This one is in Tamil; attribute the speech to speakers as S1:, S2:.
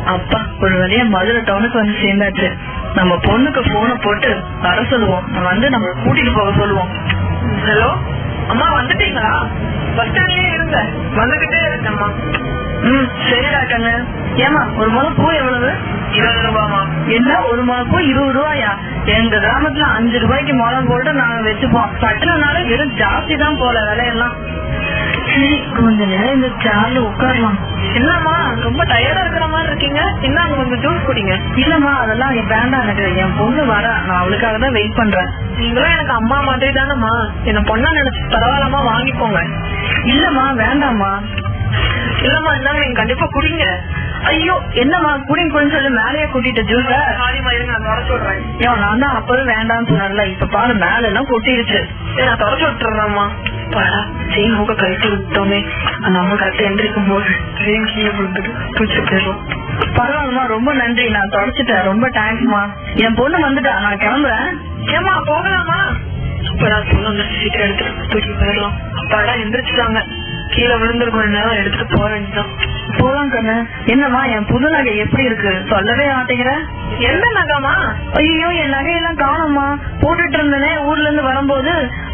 S1: அப்பா ஒரு வழியா மதுரை டவுனுக்கு வந்து சேர்ந்தாச்சு நம்ம பொண்ணுக்கு போனை போட்டு வர சொல்லுவோம் வந்து நம்ம கூட்டிட்டு போக சொல்லுவோம்
S2: ஹலோ அம்மா வந்துட்டீங்களா பஸ் ஸ்டாண்ட்லயே இருங்க வந்துகிட்டே இருக்கேம்மா
S1: ம் சரிடா கண்ணு ஏமா ஒரு முளை பூ எவ்வளவு
S2: இருபது ரூபாமா
S1: என்ன ஒரு முளை பூ இருபது ரூபாயா எங்க கிராமத்துல அஞ்சு ரூபாய்க்கு முளம் போட்டு நாங்க வச்சுப்போம் பட்டணம்னால வெறும் ஜாஸ்தி தான் போல விலையெல்லாம் சரி கொஞ்ச நேரம் இந்த சேர்ல உட்காரலாம்
S2: என்னம்மா ரொம்ப டயர்டா இருக்கிற மாதிரி இருக்கீங்க என்ன கொஞ்சம் ஜூஸ் குடிங்க
S1: இல்லம்மா அதெல்லாம் இங்க வேண்டாம் எனக்கு என் பொண்ணு வர நான் அவளுக்காக தான் வெயிட் பண்றேன்
S2: நீங்களும் எனக்கு அம்மா மாதிரி தானம்மா என்ன பொண்ணா நினைச்சு பரவாயில்லமா வாங்கிக்கோங்க
S1: இல்லம்மா வேண்டாம்மா
S2: இல்லம்மா இந்தாங்க நீங்க கண்டிப்பா குடிங்க
S1: ஐயோ என்னம்மா குடிங்க கொஞ்சம் சொல்லி மேலேயே கூட்டிட்டு ஜூஸ
S2: சாரிம்மா இருங்க நான் தொடச்சு விடுறேன்
S1: ஐயோ நான் தான் அப்பவே வேண்டாம்னு சொன்னேன்ல இப்ப பாரு மேல எல்லாம் கொட்டிருச்சு
S2: சரி, நான் தொடச்சு விட்டுறேன்மா பாடா செயின் மூக்க கழட்டி விட்டோமே அந்த அம்மா கரெக்டா எந்திரிக்கும் போது செயின் கீழே விழுந்துட்டு தூச்சு போயிடும்
S1: பரவாயில்லம்மா ரொம்ப நன்றி நான் தொடச்சிட்டேன் ரொம்ப தேங்க்ஸ்மா என் பொண்ணு வந்துட்டா நான் கிளம்புறேன்
S2: ஏமா போகலாமா அப்பதான் பொண்ணு சீட்டை எடுத்துட்டு தூக்கி போயிடலாம் அப்பாடா எந்திரிச்சிட்டாங்க கீழே விழுந்திருக்கும் நேரம் எடுத்துட்டு போக வேண்டியதான்
S1: போலாம் கண்ணு என்னம்மா என் புது நகை எப்படி இருக்கு சொல்லவே மாட்டேங்கிற
S2: எந்த நகமா
S1: ஐயோ என் நகையெல்லாம் காணும்மா போட்டுட்டு இருந்தேனே ஊர்ல இருந்து வரும்போது